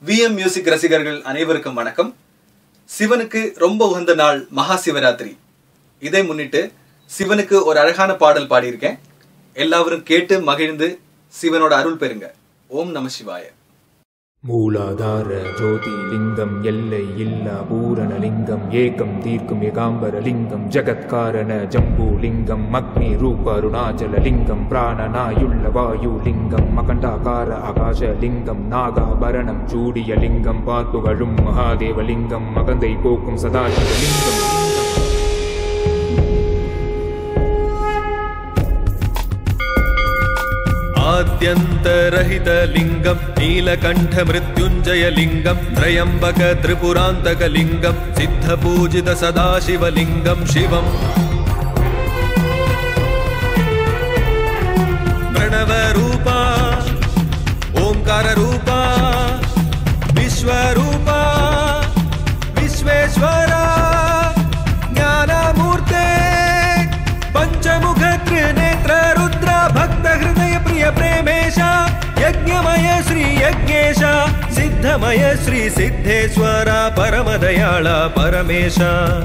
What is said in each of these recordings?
VM music ரசிகர்கள் அனைவருக்கும் வணக்கம் சிவனுக்கு ரொம்ப உகந்த நாள் மகா சிவராத்திரி இதை முன்னிட்டு சிவனுக்கு ஒரு அழகான பாடல் பாடியிருக்கேன் எல்லாரும் கேட்டு மகிழ்ந்து சிவனோட அருள் பெறுங்க ஓம் நம சிவாய மூலாதார ஜோதிலிங்கம் எல்லை இல்லா பூரணலிங்கம் ஏகம் தீர்க்கும் ஏகாம்பரலிங்கம் ஜகத்காரண ஜம்பூலிங்கம் அக்னி ரூப அருணாச்சலலிங்கம் பிராணனாயுள்ள வாயுலிங்கம் அகண்டாகார ஆகாசலிங்கம் நாகாபரணம் சூடிய லிங்கம் பார்ப்புகழும் மகாதேவலிங்கம் மகந்தை போக்கும் சதாசிவலிங்கம் आद्यन्तरहितलिङ्गं नीलकण्ठमृत्युञ्जयलिङ्गं त्रयम्बक त्रिपुरान्तकलिङ्गं सिद्धपूजित सदाशिवलिङ्गं शिवम् प्रणवरूपा ओङ्काररूपा विश्वरूपा विश्वेश्वरा ज्ञानमूर्ते पञ्चमुख त्रिनेत्र रुद्र भक्त हृदय प्रिय प्रेमेश यज्ञमय श्री यज्ञेश सिद्धमय श्री सिद्धेश्वर परमदयाळ परमेश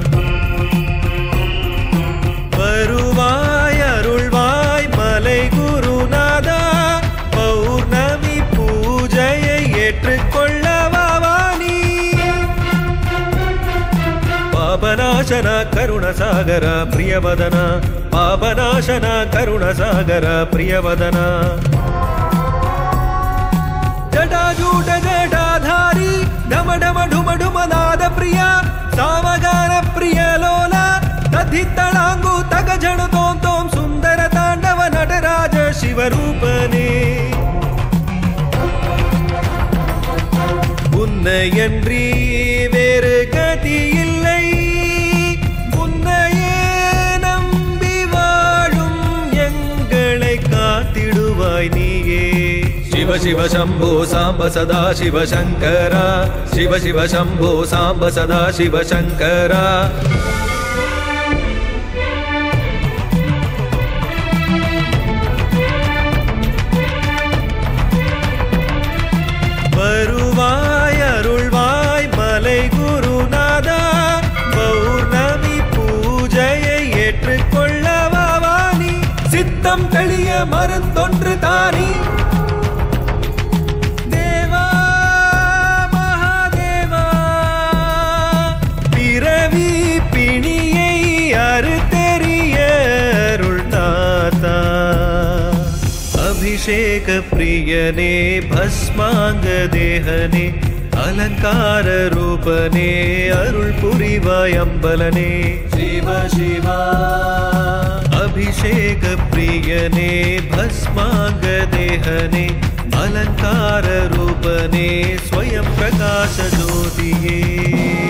வருவாய் அருள்வாய் மலை குருநாதா பௌர்ணமி பூஜையை ஏற்றுக்கொள்ளவா நீ ಪಾಪನಾಶನ ಕರುಣಸಾಗರ ಪ್ರಿಯವದನ ಪಾಪನಾಶನ ಕರುಣಸಾಗರ ಪ್ರಿಯವದನ ಜಟಾಜೂಟ ಜಟಾಧಾರಿ ಢಮ ಢಮ ಢುಮ ಢುಮ ನಾದ ಪ್ರಿಯ ಸಾಮಗಾನ ಪ್ರಿಯ ಲೋಲ ತದ್ದಿತ್ತಳಾಂಗು ತಗ ಜಣು ತೋಂ ತೋಂ ಸುಂದರ ತಾಂಡವ ನಟರಾಜ ಶಿವರೂಪನೇ உன்னையன்றி வேறு கதி இல்லை உன்னையே நம்பி வாழும் எங்களை காத்திடுவாய் நீயே சிவ சிவ சம்போ சாம்ப சதா சிவ சங்கரா சிவ சிவ சம்போ சாம்ப சதா சிவ சங்கரா வருவாய் அருள்வாய் மலை குருநாதா பௌர்ணமி பூஜையை ஏற்றுக்கொள்ளவா நீ சித்தம் தெளிய மருந்தொன்று தானி தேவா மகாதேவா பிறவி பிணியை அறுத்தெறிய அருள் தாத்தா அபிஷேக பிரியனே பஸ்மாங்க தேகனே அலங்கார ரூபனே அருள் புரிவாய் அம்பலனே சிவ சிவா அபிஷேக பிரியனே பஸ்மாங்க தேகனே அலங்கார ரூபனே ஸ்வயம் பிரகாಶ ஜோதியே